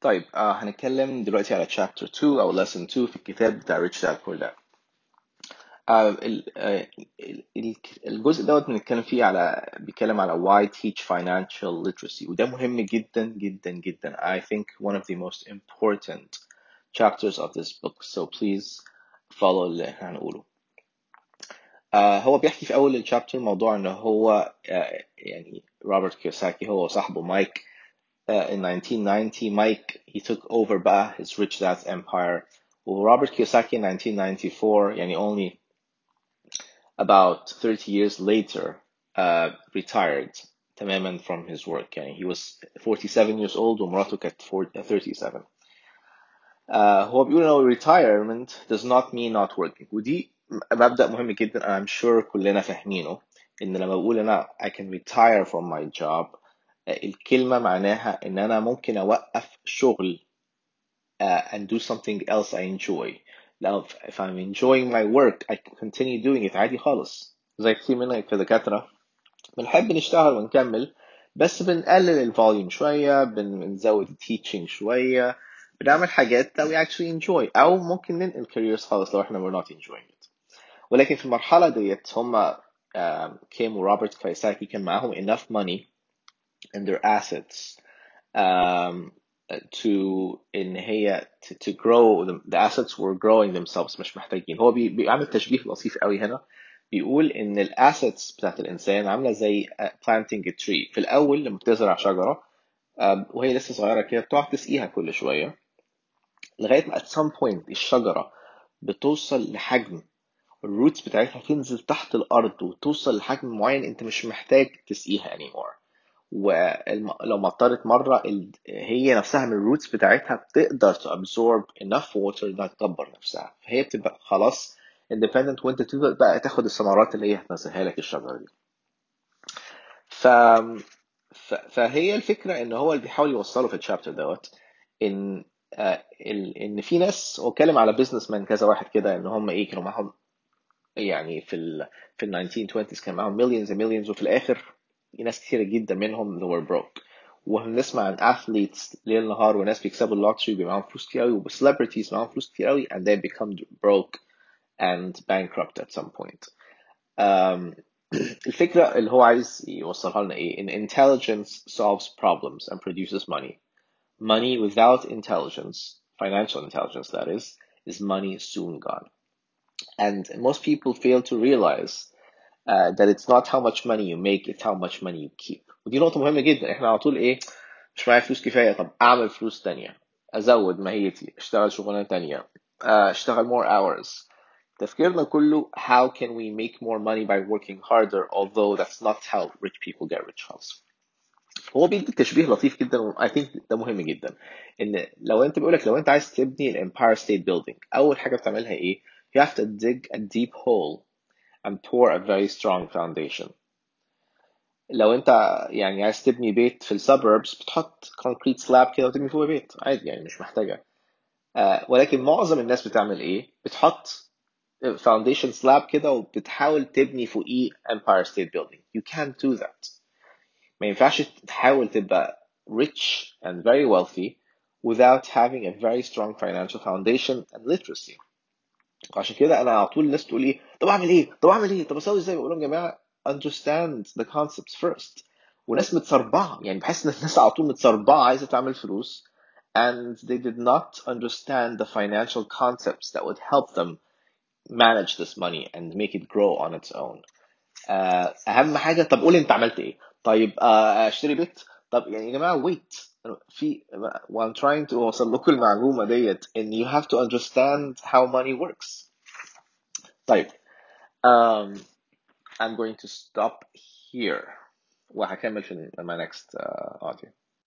طيب آه هنتكلم دلوقتي على chapter 2 أو lesson 2 في الكتاب بتاع Rich Dad Poor Dad آه ال- آه، ال- ال- الجزء دوت بنتكلم فيه على بيتكلم على why teach financial literacy وده مهم جدا جدا جدا I think one of the most important chapters of this book so please follow اللي احنا هنقوله آه هو بيحكي في أول الشابتر موضوع إن هو آه يعني روبرت كيوساكي هو وصاحبه مايك uh, in 1990 Mike he took over بقى his rich dad's empire وروبرت كيوساكي in 1994 يعني only about 30 years later uh, retired تماما from his work يعني he was 47 years old ومراته كانت 40 37 uh, هو بيقول انه retirement does not mean not working ودي مبدأ مهم جدا I'm sure كلنا فاهمينه ان لما بقول انا I can retire from my job الكلمة معناها ان انا ممكن اوقف شغل uh, and do something else I enjoy لو if I'm enjoying my work I can continue doing it عادي خالص زي كتير منا كدكاترة بنحب نشتغل ونكمل بس بنقلل الفوليوم شوية بن- بنزود التيتشنج شوية بنعمل حاجات that we actually enjoy أو ممكن ننقل careers خالص لو احنا we're not enjoying it ولكن في المرحلة ديت هم كيم وروبرت كايساكي كان معاهم enough money in their assets um, to ان هي to, to grow the, the assets were growing themselves مش محتاجين هو بي, بيعمل تشبيه لطيف قوي هنا بيقول ان الاسيتس بتاعت الانسان عامله زي uh, planting a tree في الاول لما بتزرع شجره um, وهي لسه صغيره كده بتقعد تسقيها كل شويه لغايه ما at some point الشجره بتوصل لحجم الروتس بتاعتها تنزل تحت الارض وتوصل لحجم معين انت مش محتاج تسقيها anymore ولو مطرت مرة ال- هي نفسها من الروتس بتاعتها بتقدر to absorb enough water انها تكبر نفسها فهي بتبقى خلاص independent وانت تقدر بقى تاخد الثمرات اللي هي هتنزلها لك الشجرة دي ف... ف... فهي الفكرة ان هو اللي بيحاول يوصله في الشابتر دوت ان آه، ال... ان في ناس هو اتكلم على بزنس مان كذا واحد كده ان هم ايه كانوا معاهم يعني في ال في ال 1920s كان معاهم millions and millions وفي الاخر ناس كتيرة جدا منهم they were broke وهنسمع عن athletes ليل نهار وناس بيكسبوا اللوتري بيبقى معاهم فلوس كتير قوي وcelebrities معاهم فلوس كتير قوي and they become broke and bankrupt at some point um, الفكرة اللي هو عايز يوصلها لنا ايه in intelligence solves problems and produces money money without intelligence financial intelligence that is is money soon gone and most people fail to realize uh, that it's not how much money you make it's how much money you keep ودي نقطة مهمة جدا احنا على طول ايه مش معايا فلوس كفاية طب اعمل فلوس تانية ازود ماهيتي اشتغل شغلانة تانية آه، اشتغل more hours تفكيرنا كله how can we make more money by working harder although that's not how rich people get rich خالص هو بيدي تشبيه لطيف جدا و I think ده مهم جدا ان لو انت بيقولك لو انت عايز تبني الامباير ستيت بيلدينج اول حاجة بتعملها ايه you have to dig a deep hole and pour a very strong foundation لو انت يعني عايز تبني بيت في السبربس بتحط كونكريت سلاب كده وتبني فوق بيت عادي يعني مش محتاجة آه ولكن معظم الناس بتعمل ايه بتحط فاونديشن سلاب كده وبتحاول تبني فوقيه empire state building you can't do that ما ينفعش تحاول تبقى rich and very wealthy without having a very strong financial foundation and literacy عشان كده انا على طول الناس تقول ايه طب اعمل ايه طب اعمل ايه طب اسوي ازاي بقول لهم يا جماعه understand the concepts first وناس متسربعه يعني بحس ان الناس على طول متسربعه عايزه تعمل فلوس and they did not understand the financial concepts that would help them manage this money and make it grow on its own آه، اهم حاجه طب قول انت عملت ايه طيب آه، اشتري بيت طب يعني يا جماعه wait في I'm trying to اوصل لكم المعلومه ديت ان you have to understand how money works طيب um, I'm going to stop here وهكمل في my next uh, audio